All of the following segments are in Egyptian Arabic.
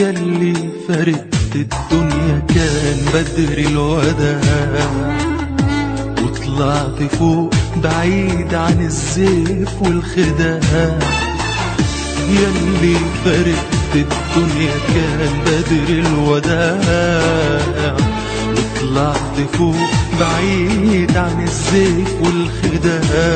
يلي فرقت الدنيا كان بدر الوداع وطلعت فوق بعيد عن الزيف والخداع يلي فرقت الدنيا كان بدر الوداع وطلعت فوق بعيد عن الزيف والخداع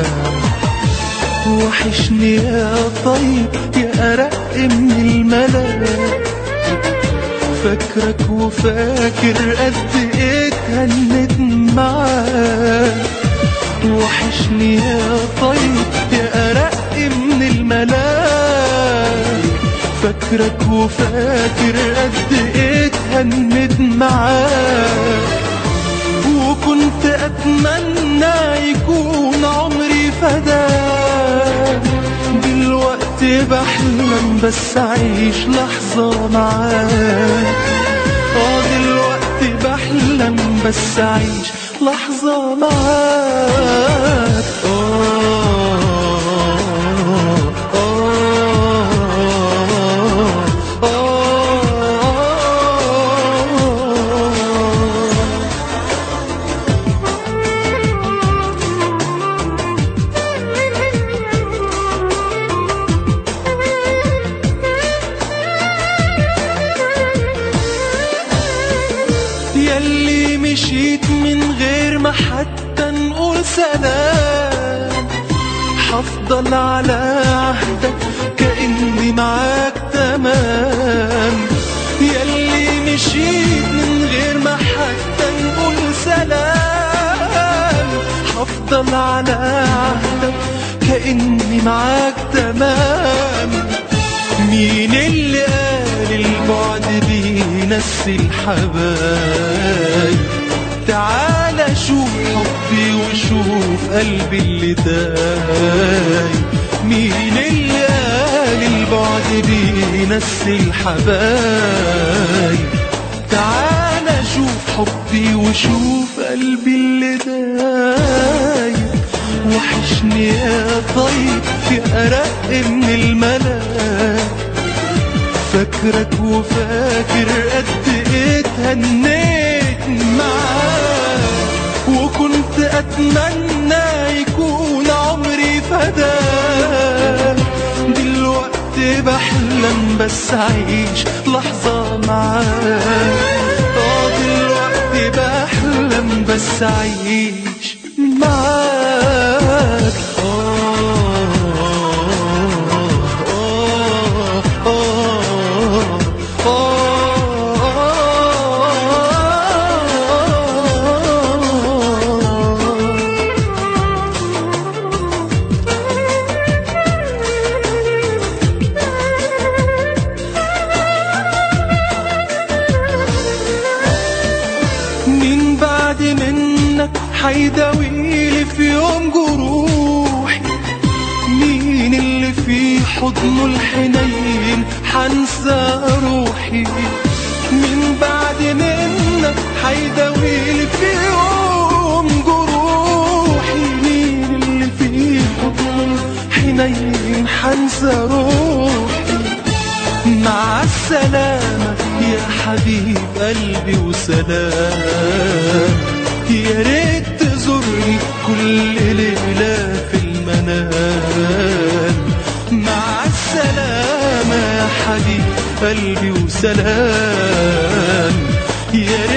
وحشني يا طيب يا أرق من الملاك فاكرك وفاكر قد ايه اتهنت معاك وحشني يا طيب يا أرق من الملاك فاكرك وفاكر قد ايه اتهنت معاك وكنت أتمنى يكون عمري فداك دلوقتي بحلم بس أعيش لحظة معاك اه دلوقتي بحلم بس أعيش لحظة معاك آه آه آه يلي مشيت من غير ما حتى نقول سلام حفضل على عهدك كأني معاك تمام يلي مشيت من غير ما حتى نقول سلام حفضل على عهدك كأني معاك تمام مين اللي قال البعد بينسي الحبايب تعال شوف حبي وشوف قلبي اللي دايب مين اللي قال البعد بينسي الحبايب تعال شوف حبي وشوف قلبي اللي دايب وحشني يا طيب يا أرق من الملاك فاكرك وفاكر قد ايه اتهنيت معاك وكنت اتمنى يكون عمري فداك دلوقتي بحلم بس اعيش لحظة معاك اه دلوقتي بحلم بس اعيش معاك من بعد منك حيداويلي في يوم جروحي مين اللي في حضنه الحنين حنسى روحي من بعد منك حيداويلي في يوم جروحي مين اللي في حضنه الحنين حنسى روحي مع السلامة يا حبيب قلبي وسلام يا ريت تزورني كل ليلة في المنام مع السلامة يا حبيب قلبي وسلام يا ريت